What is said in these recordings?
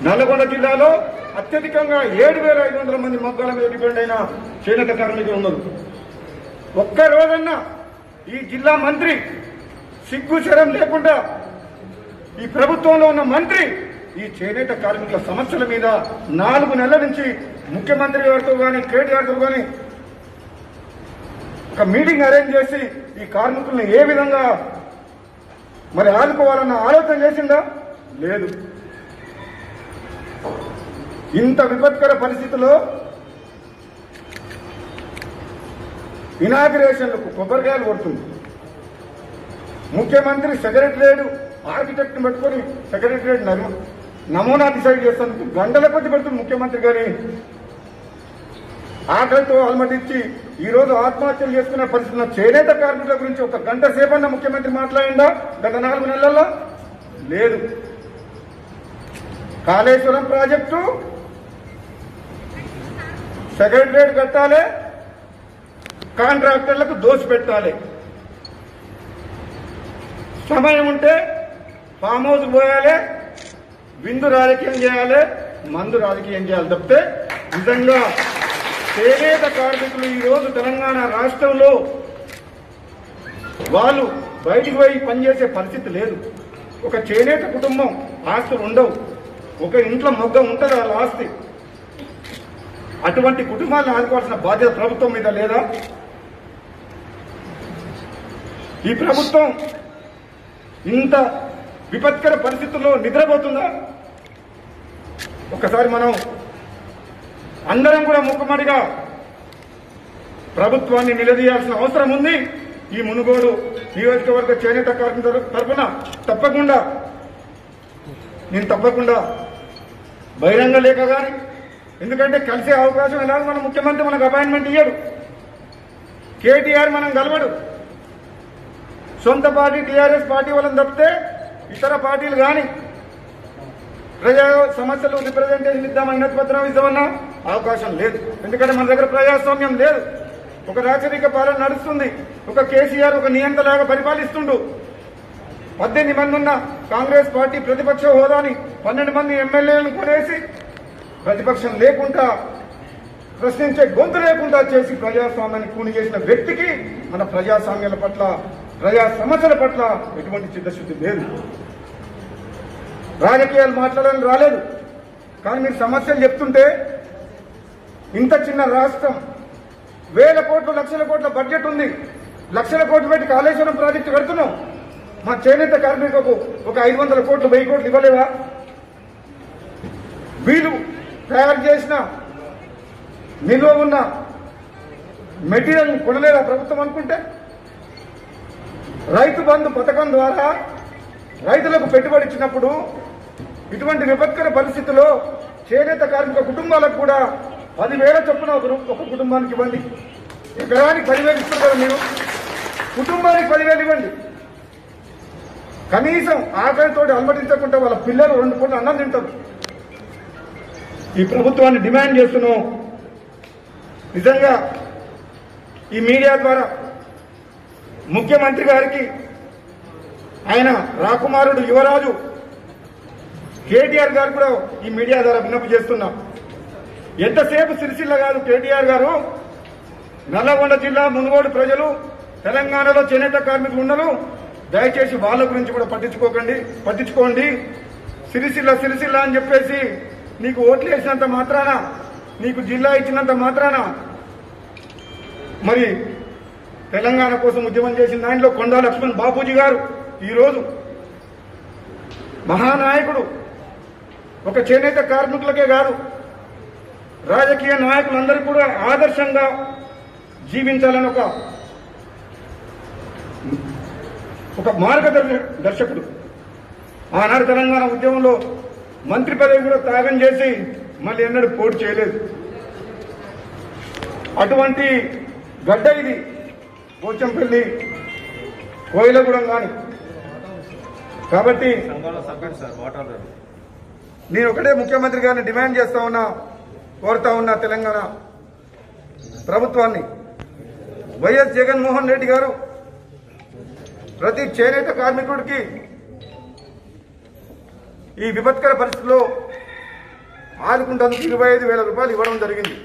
నల్గొండ జిల్లాలో అత్యధికంగా ఏడు వేల ఐదు వందల మంది మగ్గాల మీద డిపెండ్ అయిన చేనేత కార్మికులు ఉన్నారు ఒక్క రోజన్నా ఈ జిల్లా మంత్రి సిగ్గు శరం లేకుండా ఈ ప్రభుత్వంలో ఉన్న మంత్రి ఈ చేనేత కార్మికుల సమస్యల మీద నాలుగు నెలల నుంచి ముఖ్యమంత్రి గారితో కానీ కేటీఆర్తో కానీ ఒక మీటింగ్ అరేంజ్ చేసి ఈ కార్మికులను ఏ విధంగా మరి ఆదుకోవాలన్న ఆలోచన చేసిందా లేదు ఇంత విపత్కర పరిస్థితిలో ఇనాగ్రేషన్లకు కొబ్బరికాయలు కొడుతుంది ముఖ్యమంత్రి సెక్రటరియట్ ఆర్కిటెక్ట్ పెట్టుకొని సెక్రటరియట్ నమూ- నమూనా డిసైడ్ చేస్తానికి గంటల కొద్ది పెడుతుంది ముఖ్యమంత్రి గారి ఆకలితో అలమటించి ఈ రోజు ఆత్మహత్యలు చేసుకునే పరిస్థితి ఉన్న చేనేత కార్మికుల గురించి ఒక గంట సేపన్న ముఖ్యమంత్రి మాట్లాడిందా గత నాలుగు నెలల్లో లేదు కాళేశ్వరం ప్రాజెక్టు సెక్రటరియట్ కట్టాలి కాంట్రాక్టర్లకు దోసి పెట్టాలి సమయం ఉంటే ఫామ్ హౌస్ పోయాలి విందు రాజకీయం చేయాలి మందు రాజకీయం చేయాలి తప్పితే నిజంగా చేనేత కార్మికులు ఈ రోజు తెలంగాణ రాష్ట్రంలో వాళ్ళు బయటికి పోయి పనిచేసే పరిస్థితి లేదు ఒక చేనేత కుటుంబం ఆస్తులు ఉండవు ఒక ఇంట్లో మొగ్గ ఉంటుంది వాళ్ళ ఆస్తి అటువంటి కుటుంబాలను ఆదుకోవాల్సిన బాధ్యత ప్రభుత్వం మీద లేదా ఈ ప్రభుత్వం ఇంత విపత్కర పరిస్థితుల్లో నిద్రపోతుందా ఒకసారి మనం అందరం కూడా ముక్కమడిగా ప్రభుత్వాన్ని నిలదీయాల్సిన అవసరం ఉంది ఈ మునుగోడు నియోజకవర్గ చేనేత కార్మికుల తరఫున తప్పకుండా నేను తప్పకుండా బహిరంగ లేఖ కానీ ఎందుకంటే కలిసే అవకాశం ఎలాగో మన ముఖ్యమంత్రి మనకు అపాయింట్మెంట్ ఇయ్యడు కేటీఆర్ మనం కలవడు సొంత పార్టీ టీఆర్ఎస్ పార్టీ వాళ్ళని తప్పితే ఇతర పార్టీలు కానీ ప్రజా సమస్యలు రిప్రజెంటేషన్ ఇద్దాం వినతి పత్రం ఇద్దామన్నా అవకాశం లేదు ఎందుకంటే మన దగ్గర ప్రజాస్వామ్యం లేదు ఒక రాచరిక పాలన నడుస్తుంది ఒక కేసీఆర్ ఒక నియంతలాగా పరిపాలిస్తుండు పద్దెనిమిది మంది ఉన్న కాంగ్రెస్ పార్టీ ప్రతిపక్ష హోదాని పన్నెండు మంది ఎమ్మెల్యేలను కొనేసి ప్రతిపక్షం లేకుండా ప్రశ్నించే గొంతు లేకుండా చేసి ప్రజాస్వామ్యాన్ని కూని చేసిన వ్యక్తికి మన ప్రజాస్వామ్యాల పట్ల ప్రజా సమస్యల పట్ల ఎటువంటి చిత్తశుద్ధి లేదు రాజకీయాలు మాట్లాడాలని రాలేదు కానీ మీరు సమస్యలు చెప్తుంటే ఇంత చిన్న రాష్ట్రం వేల కోట్లు లక్షల కోట్ల బడ్జెట్ ఉంది లక్షల కోట్లు పెట్టి కాళేశ్వరం ప్రాజెక్టు కడుతున్నాం మా చేనేత కార్మికులకు ఒక ఐదు వందల కోట్లు వెయ్యి కోట్లు ఇవ్వలేవా వీళ్ళు తయారు చేసిన నిల్వ ఉన్న మెటీరియల్ కొనలేదా ప్రభుత్వం అనుకుంటే రైతు బంధు పథకం ద్వారా రైతులకు పెట్టుబడి ఇచ్చినప్పుడు ఇటువంటి విపత్కర పరిస్థితుల్లో చేనేత కార్మిక కుటుంబాలకు కూడా పదివేల చొప్పున ఒక రు- ఒక కుటుంబానికి ఇవ్వండి ఎకరానికి పదివేలు ఇస్తున్నారు మీరు కుటుంబానికి పదివేలు ఇవ్వండి కనీసం ఆకలితో అనుమతించకుండా వాళ్ళ పిల్లలు రెండు పూట అన్నం తింటారు ఈ ప్రభుత్వాన్ని డిమాండ్ చేస్తున్నాం నిజంగా ఈ మీడియా ద్వారా ముఖ్యమంత్రి గారికి ఆయన రాకుమారుడు యువరాజు కేటీఆర్ గారు కూడా ఈ మీడియా ద్వారా విన్నపం చేస్తున్నాం ఎంతసేపు సిరిసిల్ల కాదు కేటీఆర్ గారు నల్లగొండ జిల్లా మునుగోడు ప్రజలు తెలంగాణలో చేనేత కార్మికులు ఉన్నారు దయచేసి వాళ్ళ గురించి కూడా పట్టించుకోకండి పట్టించుకోండి సిరిసిల్ల సిరిసిల్ల అని చెప్పేసి నీకు ఓట్లు వేసినంత మాత్రాన నీకు జిల్లా ఇచ్చినంత మాత్రాన మరి తెలంగాణ కోసం ఉద్యమం చేసిన దాంట్లో కొండా లక్ష్మణ్ బాపూజీ గారు ఈరోజు మహానాయకుడు ఒక చేనేత కార్మికులకే కాదు రాజకీయ నాయకులందరికీ కూడా ఆదర్శంగా జీవించాలని ఒక ఒక మార్గదర్శ దర్శకుడు ఆనాడు తెలంగాణ ఉద్యమంలో మంత్రి పదవి కూడా త్యాగం చేసి మళ్ళీ ఎన్నడూ పోటీ చేయలేదు అటువంటి గడ్డ ఇది పోచంపల్లి కోయిలగూడెం కానీ కాబట్టి సంఘంలో సభ్యుడు సార్ వాటర్ నేను ఒకటే ముఖ్యమంత్రి గారిని డిమాండ్ చేస్తా ఉన్నా కోరుతా ఉన్నా తెలంగాణ ప్రభుత్వాన్ని వైఎస్ జగన్మోహన్ రెడ్డి గారు ప్రతి చేనేత కార్మికుడికి ఈ విపత్కర పరిస్థితిలో ఆదుకుంటేందుకు ఇరవై ఐదు వేల రూపాయలు ఇవ్వడం జరిగింది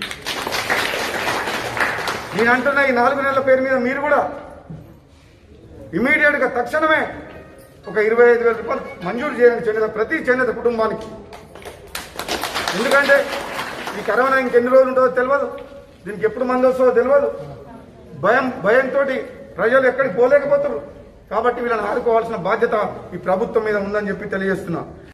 నేను అంటున్న ఈ నాలుగు నెలల పేరు మీద మీరు కూడా ఇమీడియట్ గా తక్షణమే ఒక ఇరవై ఐదు వేల రూపాయలు మంజూరు చేయండి చేనేత ప్రతి చేనేత కుటుంబానికి ఎందుకంటే ఈ కరోనా ఇంకెన్ని రోజులు ఉంటుందో తెలియదు దీనికి ఎప్పుడు మంది వస్తుందో తెలియదు భయం భయంతో ప్రజలు ఎక్కడికి పోలేకపోతారు కాబట్టి వీళ్ళని ఆదుకోవాల్సిన బాధ్యత ఈ ప్రభుత్వం మీద ఉందని చెప్పి తెలియజేస్తున్నా